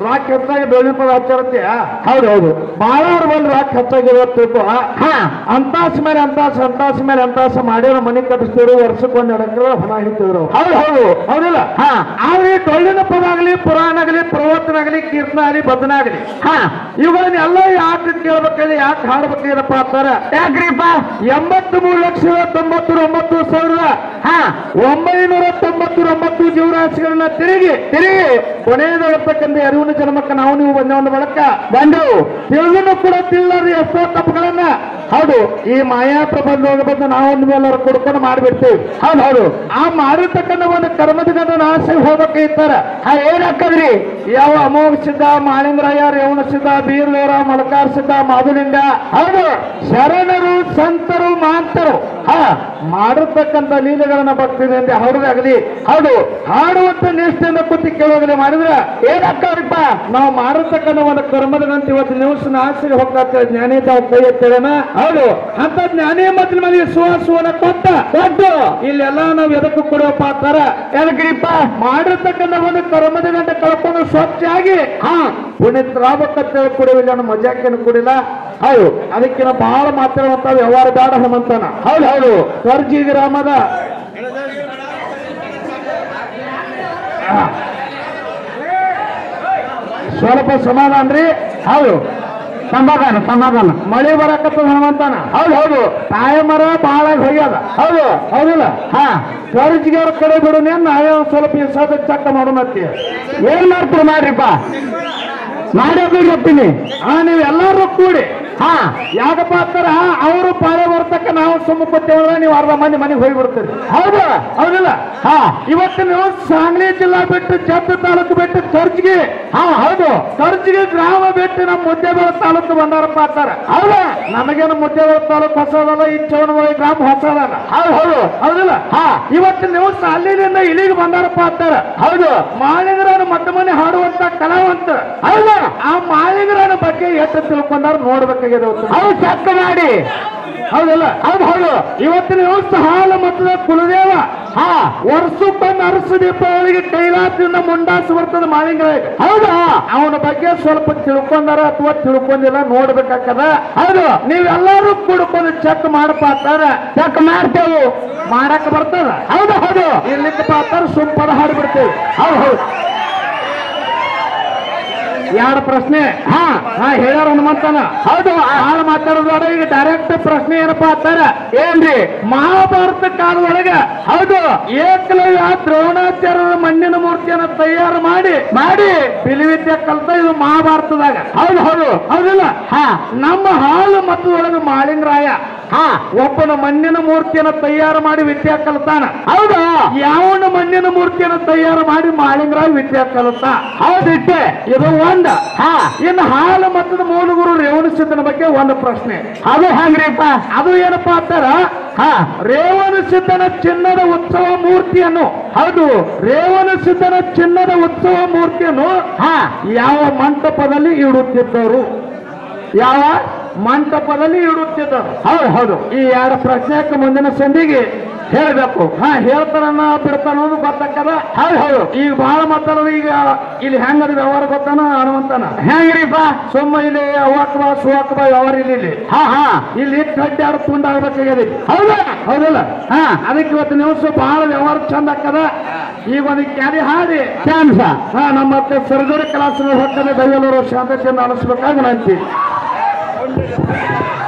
Rock ಹೆಚ್ಚಾಗಿ ಬೆಳ್ಳಿ ಪದ ಹಚ್ಚಾರತ್ತೆ ಹೌದು ಹೌದು ಬಾಳವ್ರ ಬಂದು ರಾಕ್ ಹೆಚ್ಚಾಗಿರತ್ತಿತ್ತು ಹಾ ಅಂತಾಸ ಮೇಲೆ ಅಂತಾಸ ಅಂತಾಸ ಮೇಲೆ ಅಂತಾಸ ಮಾಡ್ಯಾರ ಮನೆ ಕಟ್ಟಿಸ್ತಿದ್ರು ವರ್ಷಕ್ಕೆ ಒಂದ್ ಎಡಕ್ರ ಹೊಲ ಹಿಡಿತಿದ್ರು ಹೌದು ಹೌದು ಹೌದಿಲ್ಲ ಹಾ ಆದ್ರೆ ಈ ಡೊಳ್ಳಿನ ಪದ ಆಗಲಿ ಪುರಾಣ ಆಗಲಿ ಪ್ರವಚನ ಆಗಲಿ ಕೀರ್ತನ ಆಗಲಿ ಭಜನ ಆಗಲಿ ಹಾ ಇವುಗಳನ್ನೆಲ್ಲ ಯಾಕೆ ಕೇಳ್ಬೇಕಂದ್ರೆ ಯಾಕೆ ಹಾಡ್ಬೇಕಿರಪ್ಪ ಅಂತಾರ ಯಾಕ್ರಿಪ್ಪ ಎಂಬತ್ತು ಮೂರು ಲಕ್ಷದ ತೊಂಬತ್ತು ಒಂಬತ್ತು ಸಾವಿರದ ಹಾ ಒಂಬೈನೂರ ತೊಂಬತ್ತು ಒಂಬತ್ತು ಜೀವರಾಶಿಗಳನ್ನ ತಿರುಗಿ ತಿರುಗಿ ಕೊನೆಯದಾಗಿರ್ತಕ್ಕಂಥ ಅರಿವಿನ ಜನ್ಮಕ್ಕ ನಾವು ನೀವು ಬಂದ ಒಂದು ಬಳಕ ಬಂದು ತಿಳಿದನು ಕೂಡ ತಿಳಿಲಾರ ಎಷ್ಟೋ ತಪ್ಪುಗಳನ್ನ ಹೌದು ಈ ಮಾಯಾ ಪ್ರಬಂಧ ಬಂದು ನಾವು ಎಲ್ಲರೂ ಕುಡ್ಕೊಂಡು ಮಾಡಿಬಿಡ್ತೀವಿ ಹೌದು ಹೌದು ಆ ಮಾಡಿರ್ತಕ್ಕಂಥ ಒಂದು ಕರ್ಮದ ಗಂಡ ನಾಶ ಹೋಗ್ಬೇಕಾಗಿತ್ತಾರ ಹಾ ಏನಾಕ್ಕದ್ರಿ ಯಾವ ಅಮೋಘ ಸಿದ್ಧ ಮಾಳಿಂಗರಾಯ ರೇವಣ ಸಿದ್ಧ ಬೀರ್ದೇವರ ಮಲಕಾರ ಸಿದ್ಧ ಮಾಧುಲಿಂಗ ಹೌದು ಶರಣರು ಸಂತರು ಮಾಂತರು ಹಾ ಮಾಡಿರ್ತಕ್ಕಂಥ ಲೀಲೆಗಳನ್ನ ಭಕ್ತಿಯಿಂದ ಹೌದಾಗಲಿ ಹೌದು ಹಾಡುವಂತ ನಿಷ್ಠೆಯಿಂದ ಕೂತಿ ಕೇಳೋಗಲಿ ಮಾಡಿದ್ರೆ ಏನಾಗ್ತಾವ್ರಿಪ್ಪ ನಾವು ಮಾಡಿರ್ತಕ್ಕಂಥ ಒಂದು ಕರ್ಮದ ಗಂಟೆ ಇವತ್ತು ನ್ಯೂಸ್ ನಾಶಿಗೆ ಹೋಗ್ತಾ ಜ್ಞಾನಿ ತಾವು ಕೈ ಎತ್ತಿಡೋಣ ಹೌದು ಅಂತ ಜ್ಞಾನಿ ಮತ್ತಿನ ಮನೆಗೆ ಸುವಾಸವನ್ನ ಕೊಟ್ಟ ಕೊಟ್ಟು ಇಲ್ಲೆಲ್ಲ ನಾವು ಎದಕ್ಕೂ ಕೊಡುವಪ್ಪ ಅಂತಾರ ಎದಕ್ರಿಪ್ಪ ಮಾಡಿರ್ತಕ್ಕಂಥ ಒಂದು ಕರ್ಮದ ಗಂಟೆ ಕಳ್ಕೊಂಡು ಸ್ವಚ್ಛ ಆಗಿ ಹಾ ಪುನೀತ್ ರಾಮಕತ್ತೇಳಿ ಕುಡಿವಿಲ್ಲ ಅನ್ನೋ ಮಜಾಕೇನು ಕುಡಿಲ್ಲ ಹೌದು ಅದಕ್ಕಿಂತ ಬಹಳ ಮಾತಾಡುವಂತ ವ್ಯವಹಾರ ಬೇಡ ಹನುಮಂತನ ಹೌದು ಹೌದು ಸರ್ಜಿ ಗ್ರಾಮದ ಆ. ಸ್ವಲ್ಪ ಸಮಾಧಾನ ರೀ ಹೌದು ಸಮಾಧಾನ ಸಮಾಧಾನ ಮಳೆ ಬರಕತ್ತದ ಹನುಮಂತನ ಹೌದು ಹೌದು ತಾಯ ಮರ ಬಹಳ ಹೋಗ್ಯದ ಹೌದು ಹೌದಿಲ್ಲ ಹಾ ಸರ್ಜಿಗೆ ಅವ್ರ ಕಡೆ ಬಿಡುನೇ ನಾವೇ ಒಂದ್ ಸ್ವಲ್ಪ ಇಸಾದ ಚಕ್ಕ ಮಾಡೋಣತ್ತಿ ಏನ್ ಮಾಡ್ತೀರಿ ಮಾಡ್ರಿಪ್ಪ ಮಾಡೋದು ಗೊತ್ತೀನಿ ಹಾ ನೀವು ಎಲ್ಲರೂ ಕೂಡಿ ಹಾ ಯಾಕಪ್ಪ ಅಂತಾರ ಅವರು ಪಾಳೆ ಬರ್ತಕ್ಕ ನಾವು ಸುಮ್ಮ ಕೊತ್ತೇವಂದ್ರೆ ನೀವು ಅರ್ಧ ಮಂದಿ ಮನೆಗೆ ಹೋಗಿ ಬಿಡ್ತೀರಿ ಹೌದು ಹೌದಿಲ್ಲ ಹಾ ಇವತ್ತು ನೀವು ಸಾಂಗ್ಲಿ ಜಿಲ್ಲಾ ಬಿಟ್ಟು ಚಂದ್ರ ತಾಲೂಕು ಬಿಟ್ಟು ಖರ್ಚಿಗೆ ಹಾ ಹೌದು ಖರ್ಚಿಗೆ ಗ್ರಾಮ ಬಿಟ್ಟು ನಮ್ಮ ಮುದ್ದೇಬೇಳ ತಾಲೂಕು ಬಂದಾರಪ್ಪ ಅಂತಾರ ಹೌದಾ ನಮಗೇನು ಮುದ್ದೇಬೇಳ ತಾಲೂಕು ಹೊಸದಲ್ಲ ಈ ಚೌನಬಳಿ ಗ್ರಾಮ ಹೊಸದಲ್ಲ ಹೌದು ಹೌದು ಹೌದಿಲ್ಲ ಹಾ ಇವತ್ತು ನೀವು ಅಲ್ಲಿನಿಂದ ಇಲ್ಲಿಗೆ ಬಂದಾರಪ್ಪ ಅಂತಾರ ಹೌದು ಮಾಳಿಗರನ್ನು ಮತ್ತೆ ಮನೆ ಹಾಡುವಂತ ಕಲಾವಂತ ಹೌದು ಆ ಮಾಳಿಗರನ ಬಗ್ಗೆ ಎಷ್ಟು ತಿಳ್ಕೊಂಡಾರ ನೋಡ್ಬೇಕಾಗಿದೆ ಇವತ್ತು. ಹೌದು ಚಕ್ಕ ಮಾಡಿ ಹೌದಲ್ಲ ಹೌದು ಹೌದು ಇವತ್ತಿನ ವ್ಯವಸ್ಥೆ ಹಾಲು ಮತದ ಕುಲದೇವ ಹಾ ವರ್ಷಕ್ಕೊಂದು ಅರಸ ದೀಪಾವಳಿಗೆ ಕೈಲಾಸದಿಂದ ಮುಂಡಾಸು ಬರ್ತದೆ ಮಾಳಿಂಗರ ಹೌದಾ ಅವನ ಬಗ್ಗೆ ಸ್ವಲ್ಪ ತಿಳ್ಕೊಂಡಾರ ಅಥವಾ ತಿಳ್ಕೊಂಡಿಲ್ಲ ನೋಡ್ಬೇಕಾಗ್ತದ ಹೌದು ನೀವೆಲ್ಲರೂ ಕುಡ್ಕೊಂಡು ಚೆಕ್ ಮಾಡಪ್ಪ ಅಂತಾರ ಚಕ್ಕ ಮಾಡ್ತೇವೆ ಮಾಡಕ್ ಬರ್ತದ ಹೌದು ಹೌದು ಇರ್ಲಿಕ್ಕಪ್ಪ ಅಂತಾರ ಸುಂಪದ ಹಾಡ್ಬಿಡ್ತೇವೆ ಹೌದು ಹೌದು ಎರಡು ಪ್ರಶ್ನೆ ಹಾ ಹಾ ಹೇಳ್ಯಾರ ಹನುಮಂತನ ಹೌದು ಹಾಳು ಮಾತಾಡೋದ್ರ ಈಗ ಡೈರೆಕ್ಟ್ ಪ್ರಶ್ನೆ ಏನಪ್ಪಾ ಅಂತಾರ ಏನ್ರಿ ಮಹಾಭಾರತ ಕಾಲದೊಳಗ ಹೌದು ಏಕಲವ್ಯ ದ್ರೋಣಾಚಾರ್ಯರ ಮಣ್ಣಿನ ಮೂರ್ತಿಯನ್ನು ತಯಾರು ಮಾಡಿ ಮಾಡಿ ಬಿಲಿವಿದ್ಯೆ ಕಲ್ತ ಇದು ಮಹಾಭಾರತದಾಗ ಹೌದು ಹೌದು ಹೌದಿಲ್ಲ ಹಾ ನಮ್ಮ ಹಾಲು ಮತದೊಳಗ ಮಾಳಿಂಗರಾಯ ಹಾ ಒಬ್ಬನ ಮಣ್ಣಿನ ಮೂರ್ತಿಯನ್ನು ತಯಾರು ಮಾಡಿ ವಿದ್ಯಾ ಕಲ್ತಾನ ಹೌದು ಯಾವನ ಮಣ್ಣಿನ ಮೂರ್ತಿಯನ್ನು ತಯಾರು ಮಾಡಿ ಮಾಳಿಂಗರಾಯ ವಿದ್ಯಾ ಕಲಿತ ಹೌದಿಟ್ಟೆ ಇದು ಒಂದ ಹಾ ಇನ್ನು ಹಾಲು ಮತದ ಮೂಲಗುರು ರೇವಣ ಸಿದ್ದನ ಬಗ್ಗೆ ಒಂದು ಪ್ರಶ್ನೆ ಅದು ಹೆಂಗ್ರಿಪ್ಪ ಅದು ಏನಪ್ಪಾ ಅಂತಾರ ಹಾ ರೇವಣ ಸಿದ್ದನ ಚಿನ್ನದ ಉತ್ಸವ ಮೂರ್ತಿಯನ್ನು ಹೌದು ರೇವಣ ಸಿದ್ದನ ಚಿನ್ನದ ಉತ್ಸವ ಮೂರ್ತಿಯನ್ನು ಹಾ ಯಾವ ಮಂಟಪದಲ್ಲಿ ಇಡುತ್ತಿದ್ದರು ಯಾವ ಮಂಟಪದಲ್ಲಿ ಇಡುತ್ತಿದ್ದರು ಹೌದು ಹೌದು ಈ ಎರಡು ಪ್ರಶ್ನೆಕ್ಕೆ ಮುಂದಿನ ಸಂಧಿಗೆ ಹೇಳ್ಬೇಕು ಹಾ ಹೇಳ್ತಾರನ್ನ ಬಿಡ್ತಾನ ಅನ್ನೋದು ಗೊತ್ತಾಕದ ಹೌದು ಹೌದು ಈಗ ಬಹಳ ಮಾತಾಡೋದು ಈಗ ಇಲ್ಲಿ ಹೆಂಗದ ವ್ಯವಹಾರ ಗೊತ್ತಾನ ಹನುಮಂತನ ಹೆಂಗ್ರಿಪ್ಪ ಸುಮ್ಮ ಇಲ್ಲಿ ಅವ್ವಾಕ್ಬಾ ಸುವಾಕ್ಬಾ ವ್ಯವಹಾರ ಇಲ್ಲಿ ಇಲ್ಲಿ ಹಾ ಹಾ ಇಲ್ಲಿ ಕಡ್ಡಿ ಆಡ ತುಂಡ ಆಗ್ಬೇಕಾಗ್ಯದ ಹೌದಾ ಹೌದಲ್ಲ ಹಾ ಅದಕ್ಕೆ ಇವತ್ತು ನ್ಯೂಸ್ ಬಹಳ ವ್ಯವಹಾರ ಚಂದ ಆಗ್ತದ ಈಗ ಒಂದು ಕ್ಯಾರಿ ಹಾಡಿ ಚಾನ್ಸ ಹಾ ನಮ್ಮ ಮತ್ತೆ ಸರ್ಜರಿ ಕ್ಲಾಸ್ ಹೊಕ್ಕದೆ ದೈವಲೂರು ಶಾಂತತೆಯನ್ನು ಅನಿಸ್ಬೇಕಾಗಿ ವಿನಂತಿ